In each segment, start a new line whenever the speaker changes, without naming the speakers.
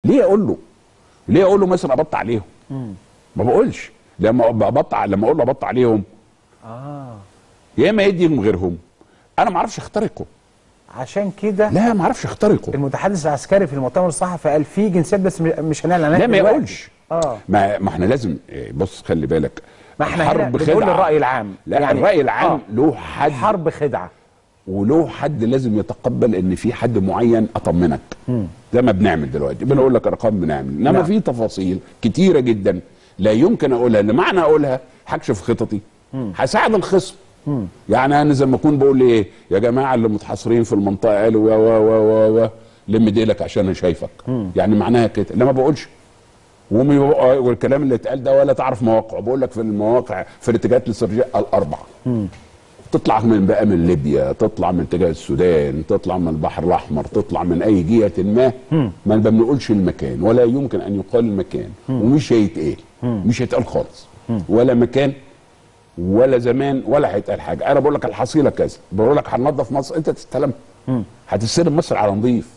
ليه اقول له ليه اقول له مثلا ابط عليهم ما بقولش لما ببطع لما اقول له ابط عليهم
اه
يا اما يديهم غيرهم انا ما اعرفش اخترقه
عشان كده
لا ما اعرفش اخترقه
المتحدث العسكري في المؤتمر الصحفي قال في جنسيات بس م- مش هنعلن عنها
لا ما
دلوقتي.
يقولش
اه
ما, ما احنا لازم إيه، بص خلي بالك
ما احنا هنا
الحرب
بنقول
خدعة.
الراي العام
لا يعني الراي العام
آه.
له حد
حرب خدعه
وله حد لازم يتقبل ان في حد معين اطمنك زي ما بنعمل دلوقتي بنقول لك ارقام بنعمل انما
نعم.
في تفاصيل كتيره جدا لا يمكن اقولها ان معنى اقولها هكشف خططي هساعد الخصم يعني انا زي ما اكون بقول ايه يا جماعه اللي متحاصرين في المنطقه قالوا و و و و و لم ديلك عشان انا شايفك يعني معناها كده لا ما بقولش ومي- والكلام اللي اتقال ده ولا تعرف مواقعه بقول لك في المواقع في الاتجاهات الاستراتيجيه الاربعه تطلع من بقى من ليبيا تطلع من اتجاه السودان تطلع من البحر الاحمر تطلع من اي جهه ما ما بنقولش المكان ولا يمكن ان يقال المكان ومش هيتقال مش هيتقال خالص ولا مكان ولا زمان ولا هيتقال حاجه انا بقول لك الحصيله كذا بقول لك هننظف مصر انت تستلم هتستلم مصر على نظيف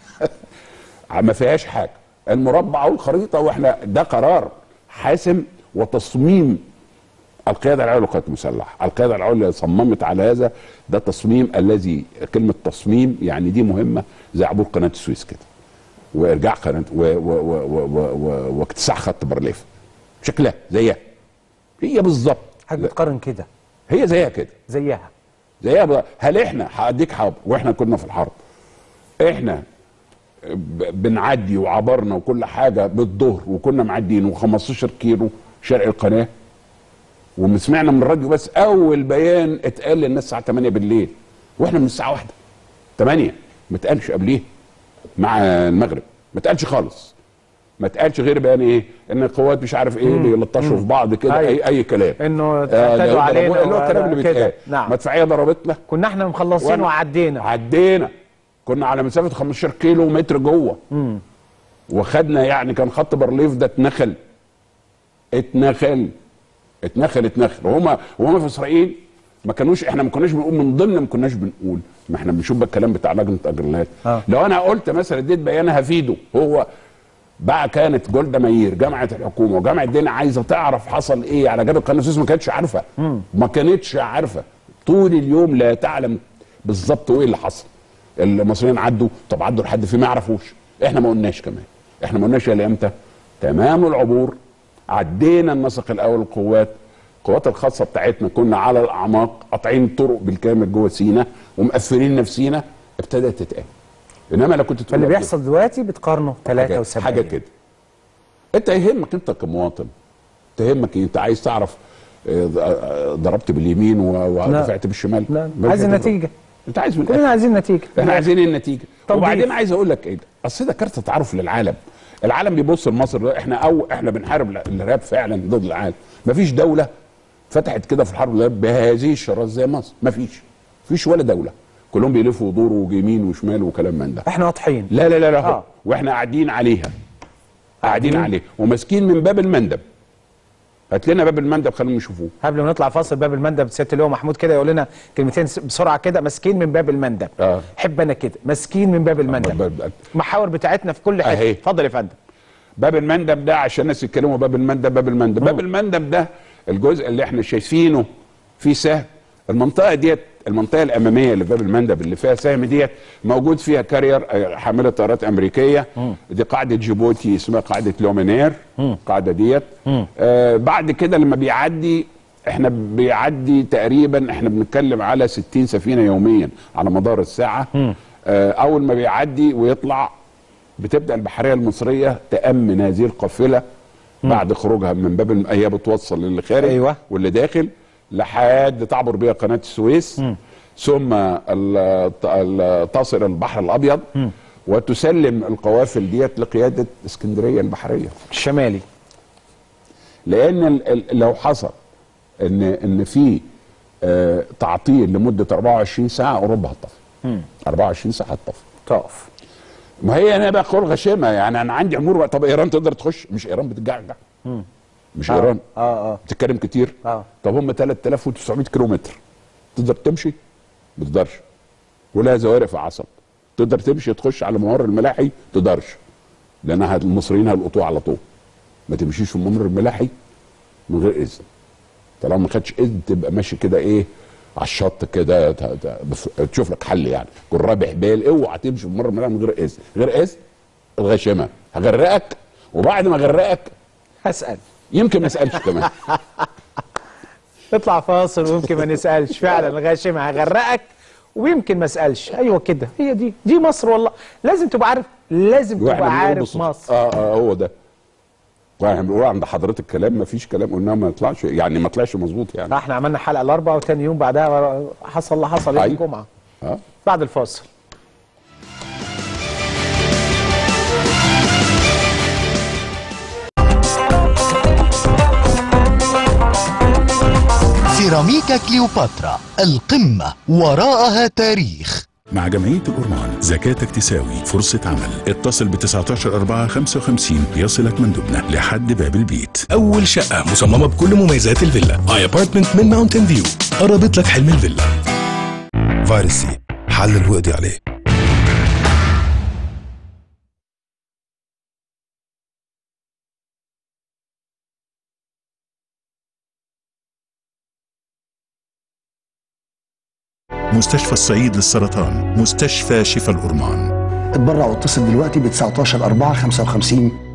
ما فيهاش حاجه المربع والخريطه واحنا ده قرار حاسم وتصميم القياده العليا للقوات المسلحه، القياده العليا صممت على هذا ده تصميم الذي كلمه تصميم يعني دي مهمه زي عبور قناه السويس كده. وارجاع قناه و- و- و- و- و- و- واكتساح خط بارليف. شكلها زيها. هي بالظبط
حضرتك بتقارن كده
هي زيها كده
زيها
زيها بقى. هل احنا هاديك حرب واحنا كنا في الحرب احنا ب- بنعدي وعبرنا وكل حاجه بالظهر وكنا معديين و15 كيلو شرق القناه وسمعنا من الراديو بس اول بيان اتقال للناس الساعه 8 بالليل واحنا من الساعه 1 8 ما اتقالش قبليه مع المغرب ما اتقالش خالص ما اتقالش غير بيان ايه ان القوات مش عارف ايه بيلطشوا في بعض كده
أيوة.
اي اي كلام
انه
آه،
اعتدوا
ده-
علينا
اللي هو الكلام اللي
كده.
بيتقال
نعم
مدفعيه ضربتنا
كنا احنا مخلصين
وأنا-
وعدينا
عدينا كنا على مسافه 15 كيلو متر جوه وخدنا يعني كان خط بارليف ده اتنخل اتنخل اتنخل اتنخل وهما وهما في اسرائيل ما كانوش احنا ما كناش بنقول من ضمن ما كناش بنقول ما احنا بنشوف بقى الكلام بتاع لجنه اجرالات
آه.
لو انا قلت مثلا اديت بيان هفيده هو بقى كانت جولدا ماير جامعه الحكومه وجامعه الدنيا عايزه تعرف حصل ايه على جبل قناه السويس ما كانتش عارفه ما كانتش عارفه طول اليوم لا تعلم بالظبط ايه اللي حصل المصريين عدوا طب عدوا لحد فين ما يعرفوش احنا ما قلناش كمان احنا ما قلناش الا امتى تمام العبور عدينا النسق الاول للقوات القوات الخاصه بتاعتنا كنا على الاعماق قاطعين الطرق بالكامل جوه سينا ومقفلين نفسينا ابتدت تتقام انما لو كنت تقول
فاللي
لك
بيحصل دلوقتي بتقارنه
حاجة,
73
حاجه كده انت يهمك انت كمواطن تهمك إيه؟ انت عايز تعرف آه، آه، ضربت باليمين و- ودفعت بالشمال
لا
ما
عايز
أنت تضرب.
النتيجه
انت عايز من
كلنا
الآخر.
عايزين نتيجه
احنا عايزين ايه النتيجه
طب
وبعدين
ضيف.
عايز اقول لك ايه اصل ده كارت تعارف للعالم العالم بيبص لمصر ده احنا او احنا بنحارب الارهاب فعلا ضد العالم مفيش دوله فتحت كده في الحرب الارهاب بهذه الشراسه زي مصر مفيش مفيش ولا دوله كلهم بيلفوا ودوروا ويمين وشمال وكلام من ده
احنا واضحين
لا لا لا لا
آه.
واحنا قاعدين عليها قاعدين
قاعدين.
عليه وماسكين من باب المندب هات لنا باب المندب خليهم يشوفوه
قبل ما نطلع فاصل باب المندب سياده اللواء محمود كده يقول لنا كلمتين س- بسرعه كده ماسكين من باب المندب
آه.
حب انا كده ماسكين من باب المندب
باب-
المحاور بتاعتنا في كل حته
أهي.
اتفضل يا فندم
باب المندب ده عشان الناس يتكلموا باب المندب باب المندب باب المندب ده الجزء اللي احنا شايفينه فيه سهم المنطقه ديت المنطقه الاماميه اللي في باب المندب اللي فيها سهم ديت موجود فيها كارير آه، حامله طيارات امريكيه دي قاعده جيبوتي اسمها قاعده لومينير القاعده ديت آه بعد كده لما بيعدي احنا بيعدي تقريبا احنا بنتكلم على 60 سفينه يوميا على مدار الساعه آه اول ما بيعدي ويطلع بتبدا البحريه المصريه تامن هذه القافله بعد خروجها من باب الم... هي بتوصل للي خارج
أيوة.
واللي داخل لحد تعبر بيها قناه السويس ثم ال- ال- تصل البحر الابيض وتسلم القوافل ديت لقياده اسكندريه البحريه
الشمالي
لان ال- ال- لو حصل ان ان في آه، تعطيل لمده 24 ساعه اوروبا هتطفي 24 ساعه هتطفي
تقف
ما هي انا بقى قول غشيمه يعني انا عندي امور بقى طب ايران تقدر تخش مش ايران بتجعجع مش ايران
اه اه
بتتكلم كتير
اه
طب هم 3900 كيلو متر تقدر تمشي ما تقدرش ولا زوارق في عصب تقدر تمشي تخش على ممر الملاحي تقدرش لانها المصريين هيلقطوها على طول ما تمشيش في الممر الملاحي من غير اذن طالما ما خدش اذن تبقى ماشي كده ايه على الشط كده ت- ت- بس تشوف لك حل يعني كن رابح بال اوعى تمشي في الممر الملاحي من غير اذن غير اذن الغشمه هغرقك وبعد ما اغرقك
هسال
يمكن ما اسالش كمان
نطلع فاصل ويمكن ما نسالش فعلا غاشمه هغرقك ويمكن ما اسالش ايوه كده هي دي دي مصر والله لازم تبقى عارف لازم
واحنا
تبقى
بنقول
عارف
بالصدفة.
مصر
اه اه هو ده واحنا بنقول عند حضرتك كلام ما فيش كلام قلناه ما يطلعش يعني ما طلعش مظبوط يعني
احنا عملنا حلقه الاربعاء وتاني يوم بعدها حصل اللي حصل يوم
أيوة.
الجمعه
اه
بعد الفاصل
سيراميكا كليوباترا القمة وراءها تاريخ
مع جمعية الأورمان زكاتك تساوي فرصة عمل اتصل ب 19 4 55 يصلك مندوبنا لحد باب البيت
أول شقة مصممة بكل مميزات الفيلا اي ابارتمنت من ماونتن فيو قربت لك حلم الفيلا فيروس سي حلل واقضي عليه
مستشفى الصعيد للسرطان مستشفى شفا الأورمان
اتبرع واتصل دلوقتي ب 19 4 55